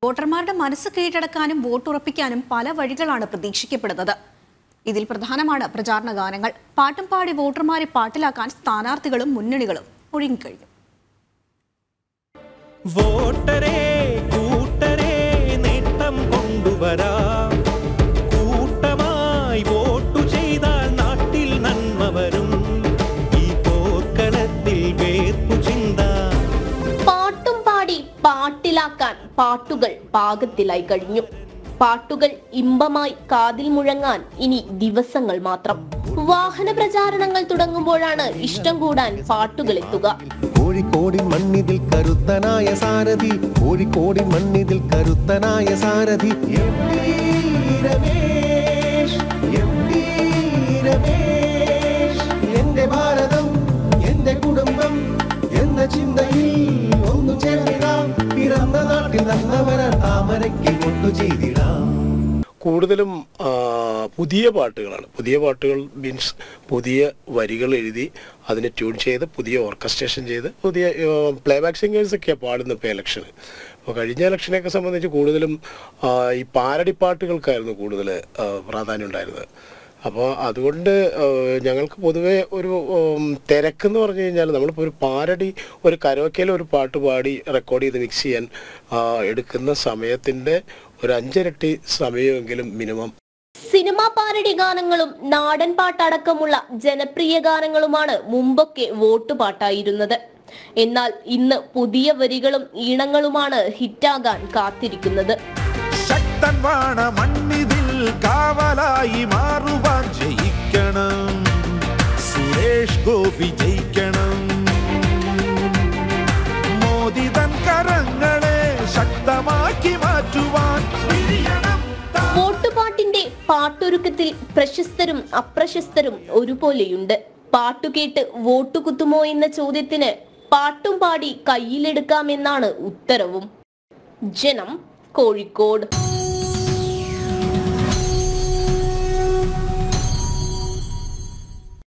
വോട്ടർമാരുടെ മനസ്സ് കീഴടക്കാനും വോട്ടുറപ്പിക്കാനും പല വഴികളാണ് പ്രതീക്ഷിക്കപ്പെടുന്നത് ഇതിൽ പ്രധാനമാണ് പ്രചാരണ ഗാനങ്ങൾ പാട്ടും പാടി വോട്ടർമാരെ പാട്ടിലാക്കാൻ സ്ഥാനാർത്ഥികളും മുന്നണികളും ഒരുങ്ങിക്കഴിഞ്ഞു വോട്ടരേ കൂട്ടരേ നേട്ടം കൊണ്ടുവരാം കൂട്ടമായി വോട്ടു ചെയ്താൽ നാട്ടിൽ നന്മ വരും ഈ പോർക്കളത്തിൽ വേർപ്പു ചിന്താ പാട്ടും പാടി പാട്ടിലാക്കാൻ പാട്ടുകൾ പാകത്തിലായി കഴിഞ്ഞു പാട്ടുകൾ ഇമ്പമായി കാതിൽ മുഴങ്ങാൻ ഇനി ദിവസങ്ങൾ മാത്രം വാഹന പ്രചാരണങ്ങൾ തുടങ്ങുമ്പോഴാണ് ഇഷ്ടം കൂടാൻ പാട്ടുകൾ എത്തുക കോഴിക്കോടിൻ മണ്ണിതിൽ കരുത്തനായ സാരഥി കോഴിക്കോടിൻ മണ്ണിതിൽ കരുത്തനായ സാരഥി M T Ramesh, M T Ramesh. എന്റെ ഭാരതം എന്റെ കുടുംബം എന്ന ചിന്തയിൽ ഒന്നു ചേർന്നിടാം പിറന്ന നാട്ടിൽ നന്നവരാൻ താമരയ്ക്ക് കൊണ്ടു ചെയ്തിടാം കൂടുതലും ആ, പുതിയ പാട്ടുകളാണ് പുതിയ പാട്ടുകൾ മീൻസ് പുതിയ വരികൾ എഴുതി അതിനെ ട്യൂൺ ചെയ്ത് പുതിയ ഓർക്കസ്ട്രേഷൻ ചെയ്ത് പുതിയ പ്ലേ ബാക്ക് സിംഗേഴ്സൊക്കെയാണ് പാടുന്നത് ഇപ്പോൾ ഇലക്ഷന് അപ്പോൾ കഴിഞ്ഞ ഇലക്ഷനെയൊക്കെ സംബന്ധിച്ച് കൂടുതലും ആ, ഈ പാരടി പാട്ടുകൾക്കായിരുന്നു കൂടുതൽ ആ, പ്രാധാന്യം ഉണ്ടായിരുന്നത് അപ്പോൾ അതുകൊണ്ട് ആ, ഞങ്ങൾക്ക് പൊതുവേ ഒരു ഉം, തിരക്കെന്ന് പറഞ്ഞു കഴിഞ്ഞാൽ നമ്മളിപ്പോൾ ഒരു പാരടി ഒരു കരോക്കയിൽ ഒരു പാട്ട് പാടി റെക്കോർഡ് ചെയ്ത് മിക്സ് ചെയ്യാൻ ആ, എടുക്കുന്ന സമയത്തിൻ്റെ ഒരു അഞ്ചിരട്ടി സമയമെങ്കിലും മിനിമം സിനിമാ പാരടി ഗാനങ്ങളും നാടൻ പാട്ടടക്കമുള്ള ജനപ്രിയ ഗാനങ്ങളുമാണ് മുമ്പൊക്കെ വോട്ട് പാട്ടായിരുന്നത് എന്നാൽ ഇന്ന് പുതിയ വരികളും ഈണങ്ങളുമാണ് ഹിറ്റാകാൻ കാത്തിരിക്കുന്നത് ശക്തൻ വാണ മണ്ണിതിൽ കാവലായി മാറുവാൻ ജയിക്കണം സുരേഷ് ഗോപി ജയിക്കണം മോദിതൻ കരങ്ങളെ ശക്തമാക്കി മാറ്റുവാൻ പിരിയണം താ- വോട്ടുപാട്ടിന്റെ പാട്ടൊരുക്കത്തിൽ പ്രശസ്തരും അപ്രശസ്തരും ഒരുപോലെയുണ്ട് പാട്ടുകേട്ട് വോട്ടു കുത്തുമോ എന്ന ചോദ്യത്തിന് പാട്ടും പാടി കയ്യിലെടുക്കാമെന്നാണ് ഉത്തരവും ജനം കോഴിക്കോട്